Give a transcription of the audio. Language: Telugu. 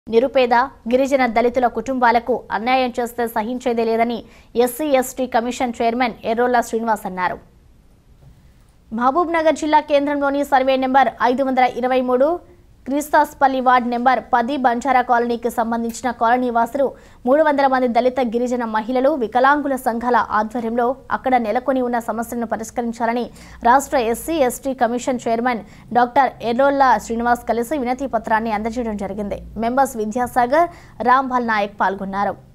నిరుపేద గిరిజన దళితుల కుటుంబాలకు అన్యాయం చేస్తే సహించేదే లేదని SC ST commission chairman Errolla Srinivas అన్నారు మహబూబ్ నగర్ జిల్లా కేంద్రంలోని సర్వే నెంబర్ ఐదు వందల ఇరవై మూడు క్రీస్తాస్పల్లి వార్డ్ నెంబర్ పది బంజారా కాలనీకి సంబంధించిన కాలనీ వాసులు మూడు వందల మంది దళిత గిరిజన మహిళలు వికలాంగుల సంఘాల ఆధ్వర్యంలో అక్కడ నెలకొని ఉన్న సమస్యలను పరిష్కరించాలని రాష్ట్ర SC ST commission chairman doctor Errolla Srinivas కలిసి వినతి పత్రాన్ని అందజేయడం జరిగింది మెంబర్స్ విద్యాసాగర్ రాంభల్ నాయక్ పాల్గొన్నారు